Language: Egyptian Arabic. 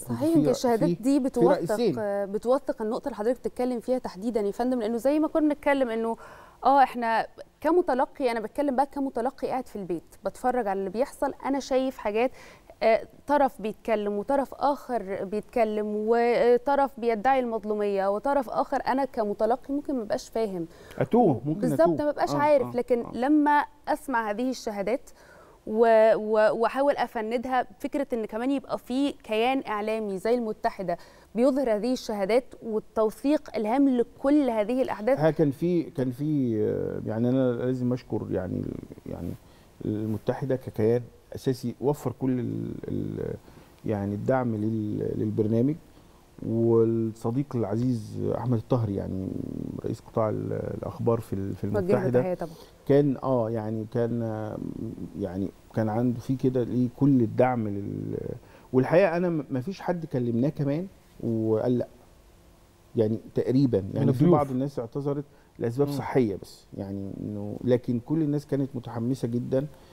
صحيح في- يمكن الشهادات في- دي في بتوثق رئيسين. بتوثق النقطه اللي حضرتك بتتكلم فيها تحديدا يا فندم لانه زي ما كنا بنتكلم انه اه احنا كمتلقي انا بتكلم بقى كمتلقي قاعد في البيت بتفرج على اللي بيحصل انا شايف حاجات آه، طرف بيتكلم وطرف اخر بيتكلم وطرف بيدعي المظلوميه وطرف اخر انا كمتلقي ممكن ما بقاش فاهم اتوه ممكن بالظبط أتوه. ما ببقاش آه، عارف آه، لكن آه. لما اسمع هذه الشهادات و- و- واحاول افندها فكره ان كمان يبقى في كيان اعلامي زي المتحده بيظهر هذه الشهادات والتوثيق الهام لكل هذه الاحداث ها كان في كان في آه، يعني انا لازم اشكر يعني يعني المتحده ككيان اساسي وفر كل ال ال يعني الدعم لل- للبرنامج والصديق العزيز احمد الطهري يعني رئيس قطاع ال- الاخبار في ال- في وجه له المتحده تحيه طبعا كان اه يعني كان آه، يعني كان عنده في كده ليه كل الدعم لل والحقيقه انا ما فيش حد كلمناه كمان وقال لا يعني تقريبا يعني في الضيوف. بعض الناس اعتذرت لاسباب مم. صحيه بس يعني انه لكن كل الناس كانت متحمسه جدا